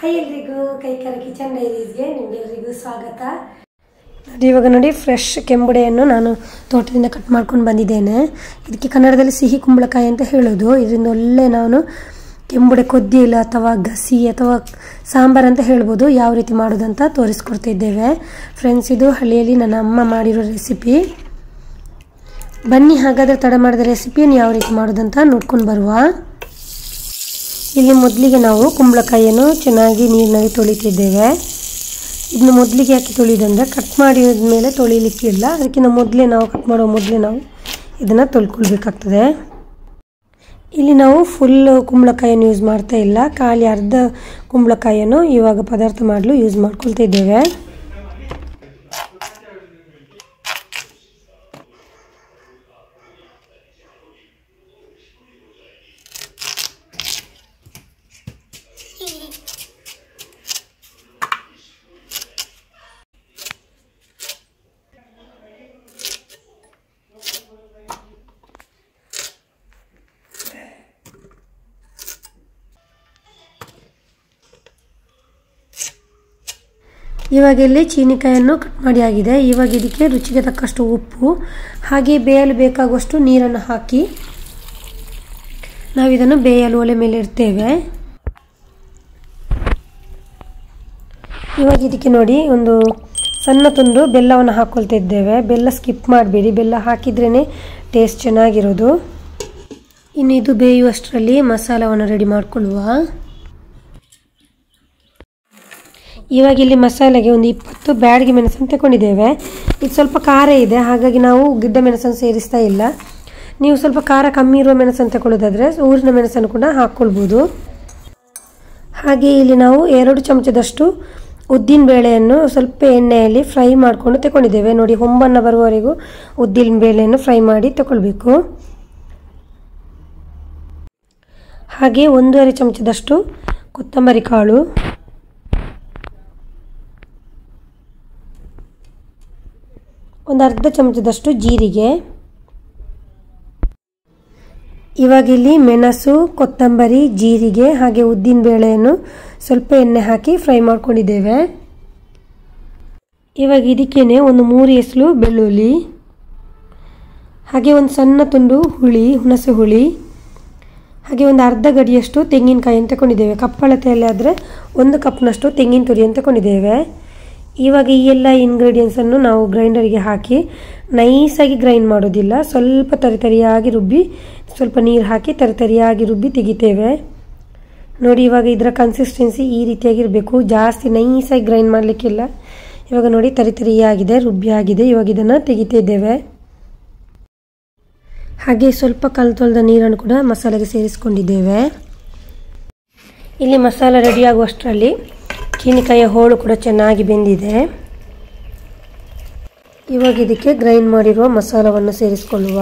hi ಎಲ್ರಿಗೂ ಕೈಕರ kitchen ಡೈರೀಸ್ಗೆ ನಿಮಗೆಲ್ರಿಗೂ ಸ್ವಾಗತ ನೋಡಿ ಇವಾಗ ನೋಡಿ ಫ್ರೆಶ್ ಕೆಂಬುಡೆಯನ್ನು ನಾನು ತೋಟದಿಂದ ಕಟ್ ಮಾಡ್ಕೊಂಡು ಬಂದಿದ್ದೇನೆ ಇದಕ್ಕೆ ಕನ್ನಡದಲ್ಲಿ ಸಿಹಿ ಕುಂಬಳಕಾಯಿ ಅಂತ ಹೇಳೋದು ಇದರಿಂದ ಒಳ್ಳೆ ನಾನು ಕೆಂಬುಡೆ ಕೊದ್ದಿಲ್ಲ ಅಥವಾ ಗಸಿ ಅಥವಾ ಸಾಂಬಾರ್ ಅಂತ ಹೇಳ್ಬೋದು ಯಾವ ರೀತಿ ಮಾಡೋದಂತ ತೋರಿಸ್ಕೊಡ್ತಿದ್ದೇವೆ ಫ್ರೆಂಡ್ಸ್ ಇದು ಹಳ್ಳಿಯಲ್ಲಿ ನನ್ನ ಅಮ್ಮ ಮಾಡಿರೋ ರೆಸಿಪಿ ಬನ್ನಿ ಹಾಗಾದರೆ ತಡ ಮಾಡಿದ ರೆಸಿಪಿಯನ್ನು ಯಾವ ರೀತಿ ಮಾಡೋದಂತ ನೋಡ್ಕೊಂಡು ಬರುವ ಇಲ್ಲಿ ಮೊದಲಿಗೆ ನಾವು ಕುಂಬಳಕಾಯಿಯನ್ನು ಚೆನ್ನಾಗಿ ನೀರಿನಲ್ಲಿ ತೊಳಿತಿದ್ದೇವೆ ಇದನ್ನು ಮೊದಲಿಗೆ ಯಾಕೆ ತೊಳಿದಂದರೆ ಕಟ್ ಮಾಡಿದ ಮೇಲೆ ತೊಳಿಲಿಕ್ಕಿಲ್ಲ ಅದಕ್ಕಿಂತ ಮೊದಲೇ ನಾವು ಕಟ್ ಮಾಡೋ ಮೊದಲೇ ನಾವು ಇದನ್ನು ತೊಳ್ಕೊಳ್ಬೇಕಾಗ್ತದೆ ಇಲ್ಲಿ ನಾವು ಫುಲ್ ಕುಂಬಳಕಾಯಿಯನ್ನು ಯೂಸ್ ಮಾಡ್ತಾ ಇಲ್ಲ ಖಾಲಿ ಅರ್ಧ ಕುಂಬಳಕಾಯಿಯನ್ನು ಇವಾಗ ಪದಾರ್ಥ ಮಾಡಲು ಯೂಸ್ ಮಾಡ್ಕೊಳ್ತಾ ಇದ್ದೇವೆ ಇವಾಗ ಇಲ್ಲಿ ಚೀನಿಕಾಯನ್ನು ಕಟ್ ಮಾಡಿ ಆಗಿದೆ ಇವಾಗ ಇದಕ್ಕೆ ರುಚಿಗೆ ತಕ್ಕಷ್ಟು ಉಪ್ಪು ಹಾಗೆ ಬೇಯಲು ಬೇಕಾಗುವಷ್ಟು ನೀರನ್ನು ಹಾಕಿ ನಾವು ಇದನ್ನು ಬೇಯಲು ಒಲೆ ಮೇಲೆ ಇಡ್ತೇವೆ ಇವಾಗ ಇದಕ್ಕೆ ನೋಡಿ ಒಂದು ಸಣ್ಣ ತುಂಡು ಬೆಲ್ಲವನ್ನು ಹಾಕ್ಕೊಳ್ತಾ ಇದ್ದೇವೆ ಬೆಲ್ಲ ಸ್ಕಿಪ್ ಮಾಡಬೇಡಿ ಬೆಲ್ಲ ಹಾಕಿದ್ರೇ ಟೇಸ್ಟ್ ಚೆನ್ನಾಗಿರೋದು ಇನ್ನು ಇದು ಬೇಯುವಷ್ಟರಲ್ಲಿ ಮಸಾಲವನ್ನು ರೆಡಿ ಮಾಡಿಕೊಳ್ಳುವ ಇವಾಗ ಇಲ್ಲಿ ಮಸಾಲೆಗೆ ಒಂದು ಇಪ್ಪತ್ತು ಬ್ಯಾಡಿಗೆ ಮೆಣಸನ್ನು ತಗೊಂಡಿದ್ದೇವೆ ಇದು ಸ್ವಲ್ಪ ಖಾರ ಇದೆ ಹಾಗಾಗಿ ನಾವು ಗಿಡ್ಡ ಮೆಣಸನ್ನು ಸೇರಿಸ್ತಾ ಇಲ್ಲ ನೀವು ಸ್ವಲ್ಪ ಖಾರ ಕಮ್ಮಿ ಇರುವ ಮೆಣಸನ್ನು ತಗೊಳ್ಳೋದಾದರೆ ಊರಿನ ಮೆಣಸನ್ನು ಕೂಡ ಹಾಕ್ಕೊಳ್ಬೋದು ಹಾಗೆ ಇಲ್ಲಿ ನಾವು ಎರಡು ಚಮಚದಷ್ಟು ಉದ್ದಿನ ಬೇಳೆಯನ್ನು ಸ್ವಲ್ಪ ಎಣ್ಣೆಯಲ್ಲಿ ಫ್ರೈ ಮಾಡಿಕೊಂಡು ತಗೊಂಡಿದ್ದೇವೆ ನೋಡಿ ಹೊಂಬನ್ನು ಬರುವವರೆಗೂ ಉದ್ದಿನ ಬೇಳೆಯನ್ನು ಫ್ರೈ ಮಾಡಿ ತಗೊಳ್ಬೇಕು ಹಾಗೆ ಒಂದೂವರೆ ಚಮಚದಷ್ಟು ಕೊತ್ತಂಬರಿ ಕಾಳು ಒಂದು ಅರ್ಧ ಚಮಚದಷ್ಟು ಜೀರಿಗೆ ಇವಾಗ ಇಲ್ಲಿ ಮೆಣಸು ಕೊತ್ತಂಬರಿ ಜೀರಿಗೆ ಹಾಗೆ ಉದ್ದಿನ ಬೇಳೆಯನ್ನು ಸ್ವಲ್ಪ ಎಣ್ಣೆ ಹಾಕಿ ಫ್ರೈ ಮಾಡ್ಕೊಂಡಿದ್ದೇವೆ ಇವಾಗ ಇದಕ್ಕೇನೆ ಒಂದು ಮೂರು ಎಸಲು ಬೆಳ್ಳುಳ್ಳಿ ಹಾಗೆ ಒಂದು ಸಣ್ಣ ತುಂಡು ಹುಳಿ ಹುಣಸೆ ಹುಳಿ ಹಾಗೆ ಒಂದು ಅರ್ಧ ಗಡಿಯಷ್ಟು ತೆಂಗಿನಕಾಯಿಯನ್ನು ತಗೊಂಡಿದ್ದೇವೆ ಕಪ್ಪಳತೆಯಲ್ಲಿ ಆದರೆ ಒಂದು ಕಪ್ನಷ್ಟು ತೆಂಗಿನ ತುರಿಯನ್ನು ತಗೊಂಡಿದ್ದೇವೆ ಇವಾಗ ಈ ಎಲ್ಲ ಇಂಗ್ರೀಡಿಯೆಂಟ್ಸನ್ನು ನಾವು ಗ್ರೈಂಡರಿಗೆ ಹಾಕಿ ನೈಸಾಗಿ ಗ್ರೈಂಡ್ ಮಾಡೋದಿಲ್ಲ ಸ್ವಲ್ಪ ತರಿತರಿಯಾಗಿ ರುಬ್ಬಿ ಸ್ವಲ್ಪ ನೀರು ಹಾಕಿ ತರಿತರಿಯಾಗಿ ರುಬ್ಬಿ ತೆಗಿತೇವೆ ನೋಡಿ ಇವಾಗ ಇದರ ಕನ್ಸಿಸ್ಟೆನ್ಸಿ ಈ ರೀತಿಯಾಗಿರಬೇಕು ಜಾಸ್ತಿ ನೈಸಾಗಿ ಗ್ರೈಂಡ್ ಮಾಡಲಿಕ್ಕಿಲ್ಲ ಇವಾಗ ನೋಡಿ ತರಿತರಿಯಾಗಿದೆ ರುಬ್ಬಿ ಆಗಿದೆ ಇವಾಗ ಇದನ್ನು ತೆಗಿತಿದ್ದೇವೆ ಹಾಗೆ ಸ್ವಲ್ಪ ಕಲ್ ತೊಳೆದ ನೀರನ್ನು ಕೂಡ ಮಸಾಲೆಗೆ ಸೇರಿಸ್ಕೊಂಡಿದ್ದೇವೆ ಇಲ್ಲಿ ಮಸಾಲ ರೆಡಿ ಆಗುವಷ್ಟರಲ್ಲಿ ಚೀನಿಕಾಯಿಯ ಹೋಳು ಕೂಡ ಚೆನ್ನಾಗಿ ಬೆಂದಿದೆ ಇವಾಗ ಇದಕ್ಕೆ ಗ್ರೈಂಡ್ ಮಾಡಿರುವ ಮಸಾಲವನ್ನು ಸೇರಿಸಿಕೊಳ್ಳುವ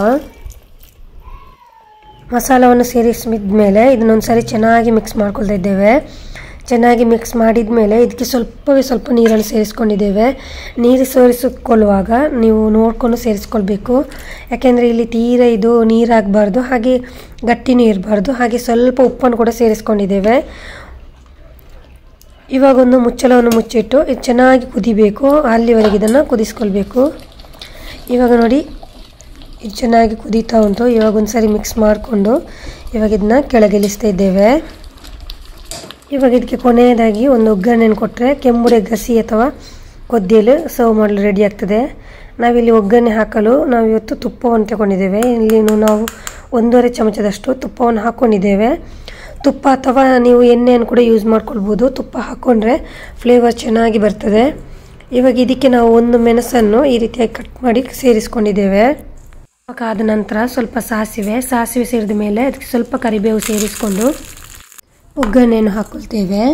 ಮಸಾಲವನ್ನು ಸೇರಿಸಿದ ಮೇಲೆ ಇದನ್ನೊಂದು ಸಾರಿ ಚೆನ್ನಾಗಿ ಮಿಕ್ಸ್ ಮಾಡ್ಕೊಳ್ತಾ ಇದ್ದೇವೆ ಚೆನ್ನಾಗಿ ಮಿಕ್ಸ್ ಮಾಡಿದ ಮೇಲೆ ಇದಕ್ಕೆ ಸ್ವಲ್ಪವೇ ಸ್ವಲ್ಪ ನೀರನ್ನು ಸೇರಿಸ್ಕೊಂಡಿದ್ದೇವೆ ನೀರು ಸೇರಿಸಿಕೊಳ್ಳುವಾಗ ನೀವು ನೋಡಿಕೊಂಡು ಸೇರಿಸ್ಕೊಳ್ಬೇಕು ಯಾಕೆಂದರೆ ಇಲ್ಲಿ ತೀರ ಇದು ನೀರಾಗಬಾರ್ದು ಹಾಗೆ ಗಟ್ಟಿನೂ ಇರಬಾರ್ದು ಹಾಗೆ ಸ್ವಲ್ಪ ಉಪ್ಪನ್ನು ಕೂಡ ಸೇರಿಸ್ಕೊಂಡಿದ್ದೇವೆ ಇವಾಗ ಒಂದು ಮುಚ್ಚಳವನ್ನು ಮುಚ್ಚಿಟ್ಟು ಇದು ಚೆನ್ನಾಗಿ ಕುದಿಬೇಕು ಅಲ್ಲಿವರೆಗೆ ಇದನ್ನು ಕುದಿಸ್ಕೊಳ್ಬೇಕು ಇವಾಗ ನೋಡಿ ಇದು ಚೆನ್ನಾಗಿ ಕುದೀತಾ ಉಂಟು ಇವಾಗ ಒಂದು ಸಾರಿ ಮಿಕ್ಸ್ ಮಾಡಿಕೊಂಡು ಇವಾಗ ಇದನ್ನ ಕೆಳಗಿಳಿಸ್ತಾ ಇದ್ದೇವೆ ಇವಾಗ ಇದಕ್ಕೆ ಕೊನೆಯದಾಗಿ ಒಂದು ಒಗ್ಗರಣೆಯನ್ನು ಕೊಟ್ಟರೆ ಕೆಂಬುಡೆ ಗಸಿ ಅಥವಾ ಕೊದ್ದಿಯಲು ಸರ್ವ್ ಮಾಡಲು ರೆಡಿ ಆಗ್ತದೆ ನಾವಿಲ್ಲಿ ಒಗ್ಗರಣೆ ಹಾಕಲು ನಾವು ಇವತ್ತು ತುಪ್ಪವನ್ನು ತಗೊಂಡಿದ್ದೇವೆ ಇಲ್ಲಿ ನಾವು ಒಂದೂವರೆ ಚಮಚದಷ್ಟು ತುಪ್ಪವನ್ನು ಹಾಕ್ಕೊಂಡಿದ್ದೇವೆ ತುಪ್ಪ ಅಥವಾ ನೀವು ಎಣ್ಣೆಯನ್ನು ಕೂಡ ಯೂಸ್ ಮಾಡ್ಕೊಳ್ಬೋದು ತುಪ್ಪ ಹಾಕ್ಕೊಂಡ್ರೆ ಫ್ಲೇವರ್ ಚೆನ್ನಾಗಿ ಬರ್ತದೆ ಇವಾಗ ಇದಕ್ಕೆ ನಾವು ಒಂದು ಮೆಣಸನ್ನು ಈ ರೀತಿಯಾಗಿ ಕಟ್ ಮಾಡಿ ಸೇರಿಸ್ಕೊಂಡಿದ್ದೇವೆ ಆದ ನಂತರ ಸ್ವಲ್ಪ ಸಾಸಿವೆ ಸಾಸಿವೆ ಸೇರಿದ ಮೇಲೆ ಅದಕ್ಕೆ ಸ್ವಲ್ಪ ಕರಿಬೇವು ಸೇರಿಸ್ಕೊಂಡು ಒಗ್ಗರಣೆಯನ್ನು ಹಾಕ್ಕೊಳ್ತೇವೆ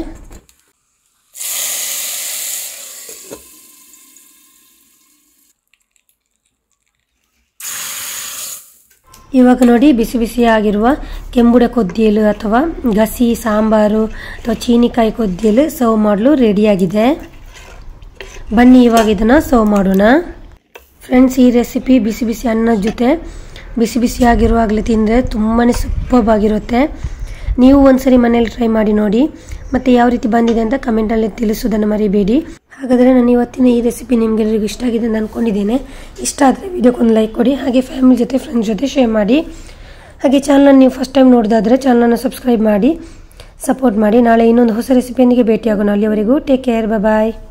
ಇವಾಗ ನೋಡಿ ಬಿಸಿ ಬಿಸಿಯಾಗಿರುವ ಕೆಂಬುಡ ಕೊದ್ದಿಯಲು ಅಥವಾ ಗಸಿ ಸಾಂಬಾರು ಅಥವಾ ಚೀನಿಕಾಯಿ ಕೊದ್ದಿಯಲು ಸರ್ವ್ ಮಾಡಲು ರೆಡಿಯಾಗಿದೆ ಬನ್ನಿ ಇವಾಗ ಇದನ್ನು ಸರ್ವ್ ಮಾಡೋಣ ಫ್ರೆಂಡ್ಸ್ ಈ ರೆಸಿಪಿ ಬಿಸಿ ಬಿಸಿ ಅನ್ನದ ಜೊತೆ ಬಿಸಿ ಬಿಸಿಯಾಗಿರುವಾಗಲೇ ತಿಂದರೆ ತುಂಬಾ ಸೂಪರ್ಬ್ ಆಗಿರುತ್ತೆ ನೀವು ಒಂದ್ಸರಿ ಮನೇಲಿ ಟ್ರೈ ಮಾಡಿ ನೋಡಿ ಮತ್ತು ಯಾವ ರೀತಿ ಬಂದಿದೆ ಅಂತ ಕಮೆಂಟಲ್ಲಿ ತಿಳಿಸೋದನ್ನು ಮರಿಬೇಡಿ ಹಾಗಾದರೆ ನಾನು ಇವತ್ತಿನ ಈ ರೆಸಿಪಿ ನಿಮಗೆಲ್ಲರಿಗೂ ಇಷ್ಟ ಆಗಿದೆ ಅಂತ ಅಂದ್ಕೊಂಡಿದ್ದೇನೆ ಇಷ್ಟ ಆದರೆ ವಿಡಿಯೋಕ್ಕೊಂದು ಲೈಕ್ ಕೊಡಿ ಹಾಗೆ ಫ್ಯಾಮಿಲಿ ಜೊತೆ ಫ್ರೆಂಡ್ಸ್ ಜೊತೆ ಶೇರ್ ಮಾಡಿ ಹಾಗೆ ಚಾನಲನ್ನು ನೀವು ಫಸ್ಟ್ ಟೈಮ್ ನೋಡಿದಾದರೆ ಚಾನಲನ್ನು ಸಬ್ಸ್ಕ್ರೈಬ್ ಮಾಡಿ ಸಪೋರ್ಟ್ ಮಾಡಿ ನಾಳೆ ಇನ್ನೊಂದು ಹೊಸ ರೆಸಿಪಿಯೊಂದಿಗೆ ಭೇಟಿಯಾಗೋಣ ಅಲ್ಲಿವರೆಗೂ ಟೇಕ್ ಕೇರ್ ಬಾಯ್